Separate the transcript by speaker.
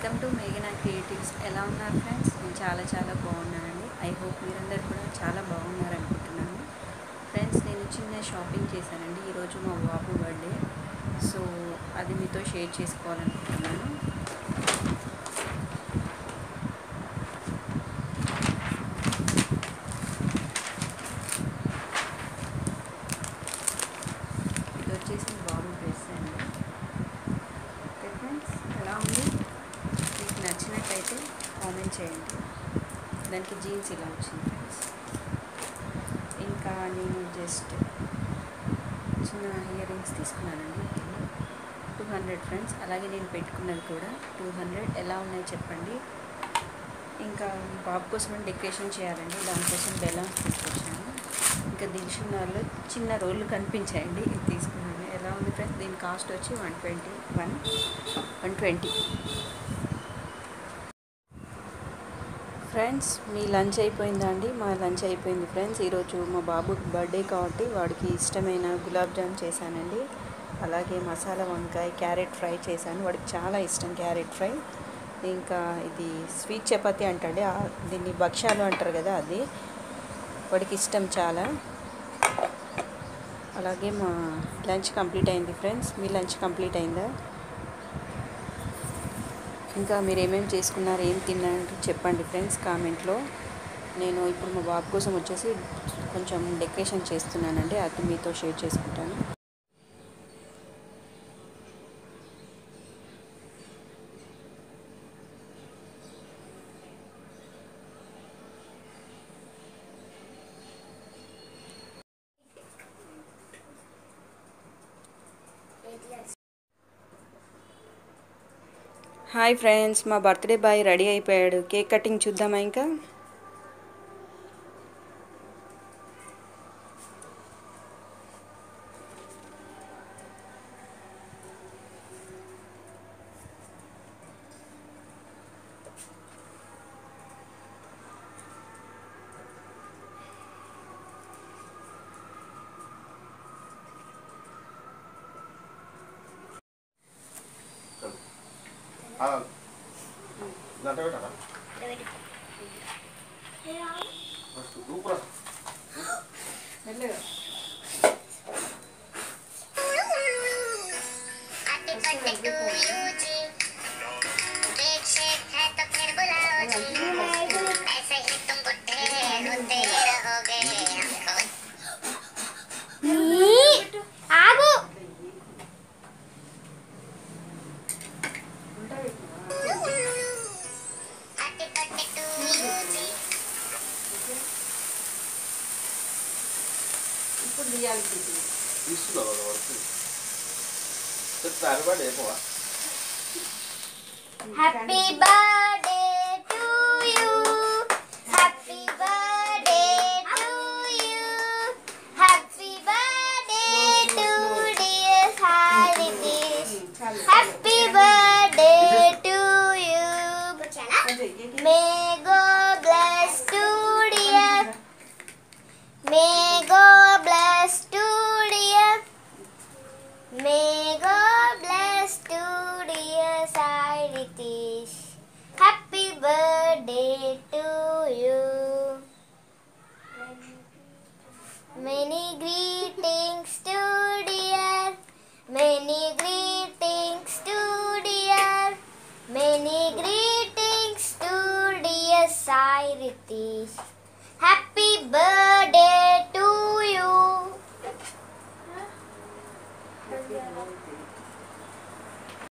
Speaker 1: Welcome to మేఘనా creatives ఎలా ఉన్నారు ఫ్రెండ్స్ నేను చాలా చాలా బాగున్నానండి ఐ హోప్ మీరందరూ కూడా చాలా బాగున్నారు అనుకుంటున్నాను ఫ్రెండ్స్ నేను చిన్న షాపింగ్ చేశానండి ఈరోజు మా బాబు బర్త్డే సో అది మీతో షేర్ చేసుకోవాలనుకుంటున్నాను ఇది వచ్చేసి బాబు డ్రెస్ అండి ఓకే ఫ్రెండ్స్ ఎలా ఉంది మీకు నచ్చినట్టయితే కామెంట్ చేయండి దానికి జీన్స్ ఇలా వచ్చింది ఫ్రెండ్స్ ఇంకా నేను జస్ట్ చిన్న ఇయర్ రింగ్స్ తీసుకున్నానండి టూ హండ్రెడ్ ఫ్రెండ్స్ అలాగే నేను పెట్టుకున్నది కూడా టూ హండ్రెడ్ ఎలా ఉన్నాయో చెప్పండి ఇంకా బాబు కోసం డెకరేషన్ చేయాలండి దానికోసం బెలూన్స్ తీసుకొచ్చాను ఇంకా దిల్షున్నాలో చిన్న రోళ్ళు కనిపించాయండి ఇది తీసుకున్నాను ఎలా ఉంది ఫ్రెండ్స్ దీని కాస్ట్ వచ్చి one twenty one one twenty friends మీ లంచ్ అయిపోయిందా అండి మా లంచ్ అయిపోయింది ఫ్రెండ్స్ ఈరోజు మా బాబు బర్త్డే కాబట్టి వాడికి ఇష్టమైన గులాబ్ జామ్ చేశానండి అలాగే మసాలా వంకాయ క్యారెట్ ఫ్రై చేశాను వాడికి చాలా ఇష్టం క్యారెట్ ఫ్రై ఇంకా ఇది స్వీట్ చపాతి అంటాడు ఆ- దీన్ని భక్ష్యాలు అంటారు కదా అది వాడికి ఇష్టం చాలా అలాగే మా లంచ్ కంప్లీట్ అయింది ఫ్రెండ్స్ మీ లంచ్ కంప్లీట్ అయిందా ఇంకా మీరు ఏమేమి చేసుకున్నారు ఏం తిన్నారంటే చెప్పండి ఫ్రెండ్స్ కామెంట్లో నేను ఇప్పుడు మా బాబు కోసం వచ్చేసి కొంచెం డెకరేషన్ చేస్తున్నానండి అది మీతో షేర్ చేసుకుంటాను హాయ్ ఫ్రెండ్స్ మా బర్త్డే బాయ్ రెడీ అయిపోయాడు కేక్ కటింగ్ చూద్దామా ఇంకా
Speaker 2: ఆ, గంట పెట్టరా ఫస్ట్ దూపురా
Speaker 3: आटे कटे टू यूज केक शेक है तो फिर बुलाओ जी ऐसे ही तुम बुढ़े होते रहोगे हमको ఆగు आटे कटे टू यूज
Speaker 1: ఇప్పుడు తీయాలి
Speaker 2: తీసుకురా వర్క్ చెప్తా అరబాటు అయిపోవా
Speaker 3: Happy birthday to you. Happy birthday to you. Happy birthday to dear Haridish. Happy birthday to you. May God bless to dear. May God bless to dear. May God bless to dear Sairitish. Happy birthday to you. Many greetings to dear. Many greetings to dear. Many greetings to dear Sairitish. Happy birthday.